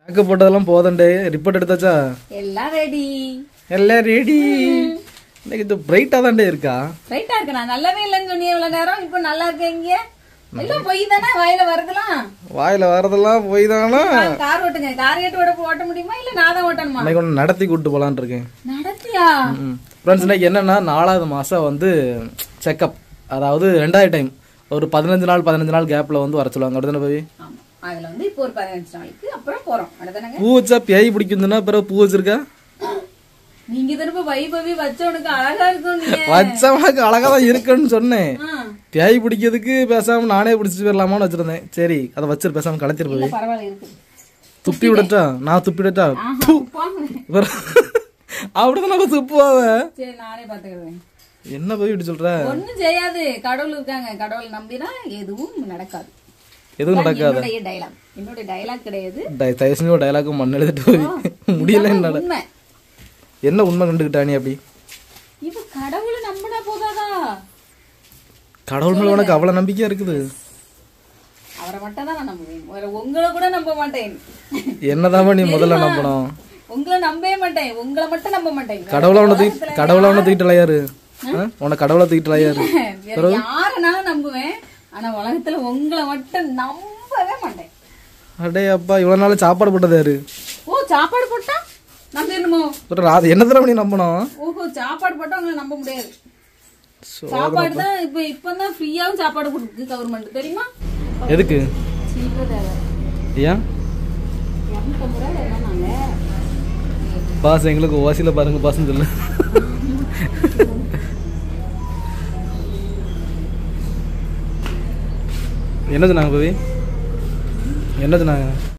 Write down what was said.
அக்க போட்டதெல்லாம் போதண்டே ரிப்போர்ட் எடுத்தாச்சா எல்லாம் ரெடி எல்லாம் ரெடி இன்னைக்கு இது பிரைட்டா தாண்டே இருக்கா ரைட்டா இருக்கு நான் நல்லாவே இல்லைன்னு சொன்னியே இவ்வளவு நேரம் இப்போ நல்லா இருக்கீங்க எல்லாம் பொய் தானே வாயில வருதுலாம் வாயில வரதெல்லாம் போய் தானா கார் ஓட்டுங்க கார் ஏட்டு ஓட ஓட்ட முடியுமா இல்ல நான் தான் ஓட்டணுமா இன்னைக்கு ஒன்று நடத்தி கூட்டு போலான்னு இருக்கேன் நடத்தியா ஃப்ரெண்ட்ஸ் இன்னைக்கு என்னன்னா நாலாவது மாசம் வந்து செக்கப் அதாவது ரெண்டாவது டைம் ஒரு பதினஞ்சு நாள் பதினஞ்சு நாள் கேப்ல வந்து வர சொல்லுவாங்க அப்படிதானே போய் ஆமா அதுல வந்து இப்போ ஒரு பதினஞ்சு நாளைக்கு அப்புறம் போறோம் அடுத்தானங்க பூ வச்சா பேய் பிடிக்குதுன்னா பிறகு பூ வச்சிருக்கா நீங்க திரும்ப வைபவி வச்சவனுக்கு அழகா இருக்கும் நீங்க வச்சவனுக்கு அழகா தான் இருக்குன்னு சொன்னேன் ஆ, பேய் பிடிக்கிறதுக்கு பேசாம நானே பிடிச்சிட்டு போயிடலாமான்னு வச்சிருந்தேன் சரி அதை வச்சிரு பேசாம கலத்திரு போய் இல்ல பரவாயில்ல இருக்கு துப்பி விடட்டா நான் துப்பி விடட்டா ஆஹா, போங்க. அப்படிதான் நம்ம துப்புவாவ சரி நானே பாத்துக்கிறேன் என்ன போய் இப்படி சொல்ற ஒண்ணும் செய்யாது கடவுள் இருக்காங்க கடவுள் நம்பினா எதுவும் நடக்காது எதுவும் நடக்காது என்னுடைய டைலாக் என்னுடைய டைலாக் கிடையாது டை- தயவு செஞ்சு ஒரு டைலாக்கும் மண் எழுதிட்டு போய் முடியல இதுதான் என்னால உண்மை என்ன உண்மை கண்டுக்கிட்டா நீ அப்படி இப்ப கடவுளை நம்பினா போதாதா கடவுள் மேல உனக்கு அவ்வளவு நம்பிக்கை இருக்குது அவரை மட்டும் தான் நான் நம்புவேன் வேற உங்களை கூட நம்ப மாட்டேன் என்னதான் நீ முதல்ல நம்பணும் உங்களை நம்பவே மாட்டேன் உங்களை மட்டும் நம்ப மாட்டேன் கடவுளை உன தூக்கி கடவுளை உன தூக்கிட்டு யாரு உன கடவுளை தூக்கிட்டு யாரு வேற யாருனாலும் நம்புவேன் ஆனா உலகத்துல உங்களை மட்டும் நம்பவே மாட்டேன் அடே அப்பா இவ்வளவு நாள் சாப்பாடு போட்டது யாரு ஓ சாப்பாடு போட்டா நம்பிடணுமோ ஒரு அது என்ன தடவை நீ நம்பணும் ஓஹோ சாப்பாடு போட்டா உங்களை நம்ப முடியாது சாப்பாடு தான் இப்ப இப்பதான் ஃப்ரீயாவும் சாப்பாடு கொடுக்குது கவர்மெண்ட் தெரியுமா எதுக்கு சில்லறை தேவை ஏன் இரநூத்தம்பது ரூபாய் வேணும் நாங்க பாஸ் எங்களுக்கு ஓசியில பாருங்க பாஸ்ன்னு சொல்லு என்ன சொன்னாங்க பவி என்ன சொன்னாங்க